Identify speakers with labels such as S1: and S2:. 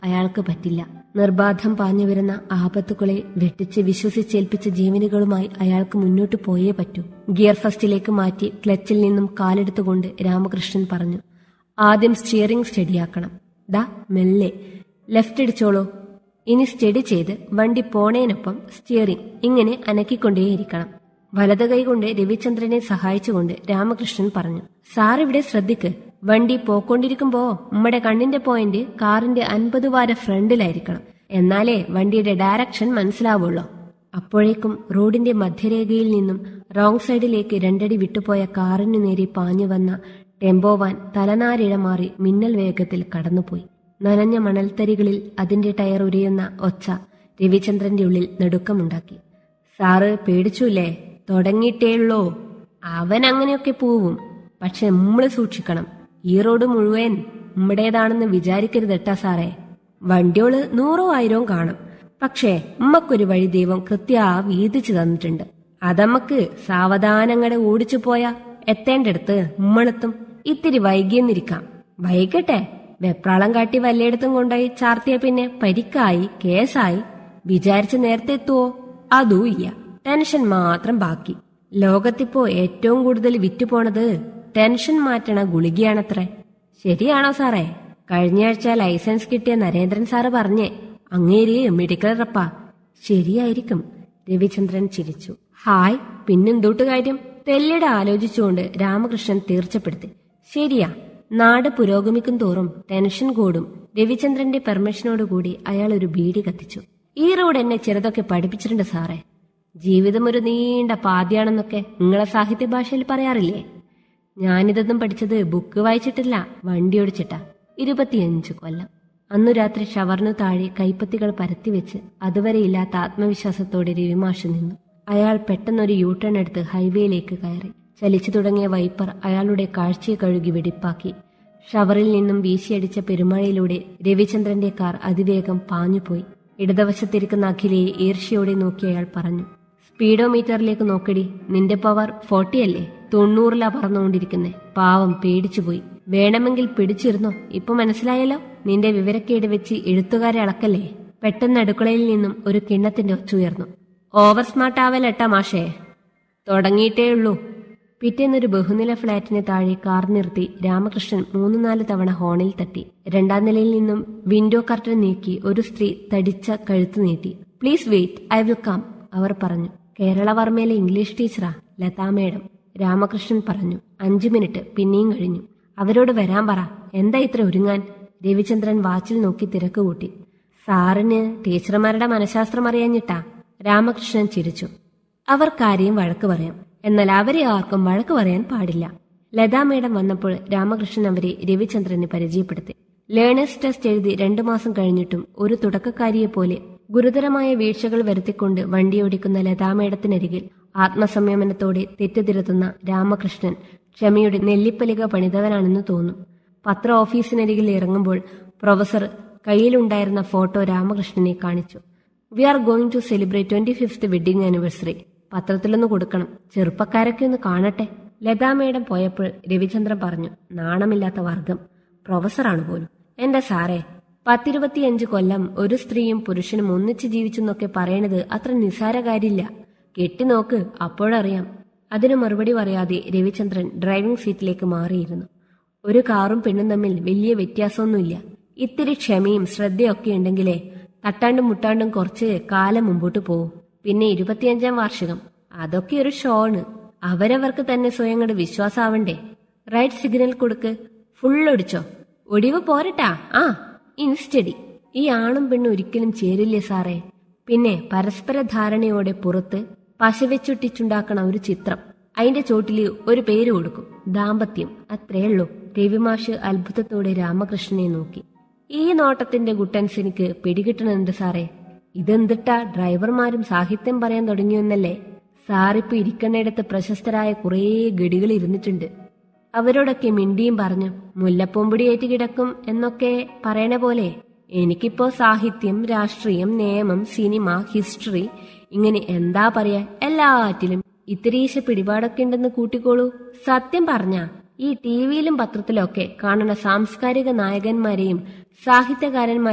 S1: അയാൾക്ക് പറ്റില്ല നിർബാധം പാഞ്ഞു വരുന്ന ആപത്തുക്കളെ വെട്ടിച്ച് വിശ്വസിച്ചേൽപ്പിച്ച ജീവനുകളുമായി അയാൾക്ക് മുന്നോട്ട് പോയേ പറ്റൂ ഗിയർ ഫസ്റ്റിലേക്ക് മാറ്റി ക്ലച്ചിൽ നിന്നും കാലെടുത്തുകൊണ്ട് രാമകൃഷ്ണൻ പറഞ്ഞു ആദ്യം സ്റ്റിയറിംഗ് സ്റ്റഡിയാക്കണം ദാ മെല്ലെ ലെഫ്റ്റ് അടിച്ചോളൂ ഇനി സ്റ്റഡി ചെയ്ത് വണ്ടി പോണേനൊപ്പം സ്റ്റിയറിംഗ് ഇങ്ങനെ അനക്കിക്കൊണ്ടേയിരിക്കണം വലത് കൈകൊണ്ട് രവിചന്ദ്രനെ സഹായിച്ചുകൊണ്ട് രാമകൃഷ്ണൻ പറഞ്ഞു സാർ ഇവിടെ ശ്രദ്ധിക്ക് വണ്ടി പോക്കൊണ്ടിരിക്കുമ്പോ നമ്മുടെ കണ്ണിന്റെ പോയിന്റ് കാറിന്റെ അൻപത് വാര ഫ്രണ്ടിലായിരിക്കണം എന്നാലേ വണ്ടിയുടെ ഡയറക്ഷൻ മനസ്സിലാവുള്ളൂ അപ്പോഴേക്കും റോഡിന്റെ മധ്യരേഖയിൽ നിന്നും റോങ് സൈഡിലേക്ക് രണ്ടടി വിട്ടുപോയ കാറിനു നേരെ പാഞ്ഞു വന്ന ടെമ്പോ വാൻ തലനാരിഴ മാറി മിന്നൽ വേഗത്തിൽ കടന്നുപോയി നനഞ്ഞ മണൽത്തരികളിൽ അതിന്റെ ടയർ ഉരയുന്ന ഒച്ച രവിചന്ദ്രന്റെ ഉള്ളിൽ നടുക്കമുണ്ടാക്കി സാറ് പേടിച്ചുല്ലേ തുടങ്ങിയിട്ടേയുള്ളോ അവൻ അങ്ങനെയൊക്കെ പോവും പക്ഷെ നമ്മള് സൂക്ഷിക്കണം ഈ റോഡ് മുഴുവൻ നമ്മുടേതാണെന്ന് വിചാരിക്കരുതട്ടാ സാറേ വണ്ടിയോള് നൂറോ ആയിരവും കാണും പക്ഷേ ഉമ്മക്കൊരു വഴി ദൈവം കൃത്യാ വീതിച്ചു തന്നിട്ടുണ്ട് അതമ്മക്ക് സാവധാനങ്ങടെ ഓടിച്ചു പോയാ എത്തേണ്ടടുത്ത് ഉമ്മളെത്തും ഇത്തിരി വൈകിയെന്നിരിക്കാം വൈകട്ടെ വെപ്രാളം കാട്ടി വല്ലയിടത്തും കൊണ്ടുപോയി ചാർത്തിയ പിന്നെ പരിക്കായി കേസായി വിചാരിച്ച് നേരത്തെ എത്തുവോ അതും ഇല്ല ടെൻഷൻ മാത്രം ബാക്കി ലോകത്തിപ്പോ ഏറ്റവും കൂടുതൽ വിറ്റുപോണത് ടെൻഷൻ മാറ്റണ ഗുളികയാണത്രേ ശരിയാണോ സാറേ കഴിഞ്ഞയാഴ്ച ലൈസൻസ് കിട്ടിയ നരേന്ദ്രൻ സാറ് പറഞ്ഞേ അങ്ങേര് മെഡിക്കൽ റപ്പാ ശരിയായിരിക്കും രവിചന്ദ്രൻ ചിരിച്ചു ഹായ് പിന്നെന്തോട്ട് കാര്യം തെല്ലിട ആലോചിച്ചുകൊണ്ട് രാമകൃഷ്ണൻ തീർച്ചപ്പെടുത്തി ശരിയാ നാട് പുരോഗമിക്കും തോറും ടെൻഷൻ കൂടും രവിചന്ദ്രന്റെ പെർമിഷനോടുകൂടി അയാൾ ഒരു ബീഡി കത്തിച്ചു ഈ റോഡ് എന്നെ ചെറുതൊക്കെ പഠിപ്പിച്ചിട്ടുണ്ട് സാറേ ജീവിതം ഒരു നീണ്ട പാതയാണെന്നൊക്കെ നിങ്ങളെ സാഹിത്യ ഭാഷയിൽ പറയാറില്ലേ ഞാനിതൊന്നും പഠിച്ചത് ബുക്ക് വായിച്ചിട്ടില്ല വണ്ടി ഓടിച്ചിട്ടാ ഇരുപത്തിയഞ്ച് കൊല്ലം അന്നു രാത്രി ഷവർനു താഴെ കൈപ്പത്തികൾ പരത്തിവെച്ച് അതുവരെ ഇല്ലാത്ത ആത്മവിശ്വാസത്തോടെ രവിമാഷ് നിന്നു അയാൾ പെട്ടെന്നൊരു യൂ ടേൺ എടുത്ത് ഹൈവേയിലേക്ക് കയറി ചലിച്ചു തുടങ്ങിയ വൈപ്പർ അയാളുടെ കാഴ്ചയെ കഴുകി വെടിപ്പാക്കി ഷവറിൽ നിന്നും വീശിയടിച്ച പെരുമഴയിലൂടെ രവിചന്ദ്രന്റെ കാർ അതിവേഗം പാഞ്ഞുപോയി ഇടതുവശത്തിരിക്കുന്ന അഖിലയെ ഈർഷ്യയോടെ നോക്കി അയാൾ പറഞ്ഞു സ്പീഡോമീറ്ററിലേക്ക് നോക്കടി നിന്റെ പവർ ഫോർട്ടി അല്ലേ തൊണ്ണൂറിലാ പറന്നുകൊണ്ടിരിക്കുന്നേ പാവം പേടിച്ചുപോയി വേണമെങ്കിൽ പിടിച്ചിരുന്നോ ഇപ്പൊ മനസ്സിലായല്ലോ നിന്റെ വിവരക്കേട് വെച്ച് എഴുത്തുകാരെ അളക്കല്ലേ പെട്ടെന്ന് അടുക്കളയിൽ നിന്നും ഒരു കിണ്ണത്തിന്റെ ഒച്ച ഉയർന്നു ഓവർ സ്മാർട്ട് ആവലട്ടാ മാഷേ തുടങ്ങിയിട്ടേ ഉള്ളൂ പിറ്റേന്നൊരു ബഹുനില ഫ്ളാറ്റിന് താഴെ കാർ നിർത്തി രാമകൃഷ്ണൻ മൂന്ന് നാല് തവണ ഹോണിൽ തട്ടി രണ്ടാം നിലയിൽ നിന്നും വിൻഡോ കർട്ടൻ നീക്കി ഒരു സ്ത്രീ തടിച്ച കഴുത്ത് നീട്ടി please wait I will come അവർ പറഞ്ഞു കേരളവർമ്മയിലെ ഇംഗ്ലീഷ് ടീച്ചറാ ലതാ മേഡം രാമകൃഷ്ണൻ പറഞ്ഞു അഞ്ചു മിനിറ്റ് പിന്നെയും കഴിഞ്ഞു അവരോട് വരാൻ പറ എന്താ ഇത്ര ഒരുങ്ങാൻ രവിചന്ദ്രൻ വാച്ചിൽ നോക്കി തിരക്ക് കൂട്ടി സാറിന് ടീച്ചർമാരുടെ മനഃശാസ്ത്രം അറിയാഞ്ഞിട്ടാ രാമകൃഷ്ണൻ ചിരിച്ചു അവർ കാര്യം വഴക്ക് പറയാം എന്നാൽ അവരെ ആർക്കും വഴക്ക് പറയാൻ പാടില്ല ലതാ മേഡം വന്നപ്പോൾ രാമകൃഷ്ണൻ അവരെ രവിചന്ദ്രനെ പരിചയപ്പെടുത്തി ലേണേഴ്സ് ടെസ്റ്റ് എഴുതി രണ്ടു മാസം കഴിഞ്ഞിട്ടും ഒരു തുടക്കക്കാരിയെ പോലെ ഗുരുതരമായ വീഴ്ചകൾ വരുത്തിക്കൊണ്ട് വണ്ടിയോടിക്കുന്ന ലതാ മേഡത്തിനരികിൽ ആത്മസംയമനത്തോടെ തെറ്റുതിരുത്തുന്ന രാമകൃഷ്ണൻ ക്ഷമയുടെ നെല്ലിപ്പലിക പണിതവനാണെന്ന് തോന്നും പത്ര ഓഫീസിനരികിൽ ഇറങ്ങുമ്പോൾ പ്രൊഫസർ കയ്യിലുണ്ടായിരുന്ന ഫോട്ടോ രാമകൃഷ്ണനെ കാണിച്ചു we are going to celebrate twenty fifth wedding anniversary പത്രത്തിലൊന്ന് കൊടുക്കണം ചെറുപ്പക്കാരൊക്കെ ഒന്ന് കാണട്ടെ ലതാ മേഡം പോയപ്പോൾ രവിചന്ദ്രൻ പറഞ്ഞു നാണമില്ലാത്ത വർഗം പ്രൊഫസറാണ് പോലും എന്റെ സാറേ പത്തിരുപത്തിയഞ്ച് കൊല്ലം ഒരു സ്ത്രീയും പുരുഷനും ഒന്നിച്ച് ജീവിച്ചെന്നൊക്കെ പറയണത് അത്ര നിസ്സാര കാര്യമില്ല കെട്ടിനോക്ക് അപ്പോഴറിയാം അതിന് മറുപടി പറയാതെ രവിചന്ദ്രൻ ഡ്രൈവിംഗ് സീറ്റിലേക്ക് മാറിയിരുന്നു ഒരു കാറും പെണ്ണും തമ്മിൽ വലിയ വ്യത്യാസമൊന്നുമില്ല ഇത്തിരി ക്ഷമയും ശ്രദ്ധയൊക്കെ ഉണ്ടെങ്കിലേ തട്ടാണ്ടും മുട്ടാണ്ടും കുറച്ച് കാലം മുമ്പോട്ട് പോവും പിന്നെ ഇരുപത്തിയഞ്ചാം വാർഷികം അതൊക്കെ ഒരു ഷോണ് അവരവർക്ക് തന്നെ സ്വയം കണ്ട് വിശ്വാസാവണ്ടേ റൈറ്റ് സിഗ്നൽ കൊടുക്ക് ഫുൾ ഒടിച്ചോ ഒടിവ് പോരട്ടാ ആ ഇൻസ്റ്റഡി ഈ ആണും പെണ്ണും ഒരിക്കലും ചേരില്ലേ സാറേ പിന്നെ പരസ്പര ധാരണയോടെ പുറത്ത് പശവെച്ചൊട്ടിച്ചുണ്ടാക്കണ ഒരു ചിത്രം അതിന്റെ ചോട്ടില് ഒരു പേര് കൊടുക്കും ദാമ്പത്യം അത്രേ ഉള്ളൂ രവിമാഷ് അത്ഭുതത്തോടെ രാമകൃഷ്ണനെ നോക്കി ഈ നോട്ടത്തിന്റെ ഗുട്ടൻസ് എനിക്ക് പിടികിട്ടണുണ്ട് സാറേ ഇതെന്തിട്ടാ ഡ്രൈവർമാരും സാഹിത്യം പറയാൻ തുടങ്ങിയെന്നല്ലേ സാറിപ്പോ ഇരിക്കുന്നിടത്ത് പ്രശസ്തരായ കുറേ ഗഡികൾ ഇരുന്നിട്ടുണ്ട് അവരോടൊക്കെ മിണ്ടിയും പറഞ്ഞു മുല്ലപ്പൊമ്പൊടിയേറ്റ് കിടക്കും എന്നൊക്കെ പറയണ പോലെ എനിക്കിപ്പോ സാഹിത്യം രാഷ്ട്രീയം നിയമം സിനിമ ഹിസ്റ്ററി ഇങ്ങനെ എന്താ പറയാ എല്ലാറ്റിലും ഇത്തിരീശ പിടിപാടൊക്കെ ഉണ്ടെന്ന് കൂട്ടിക്കോളൂ സത്യം പറഞ്ഞ ഈ ടിവിയിലും പത്രത്തിലും ഒക്കെ കാണുന്ന സാംസ്കാരിക നായകന്മാരെയും സാഹിത്യകാരന്മാരെയും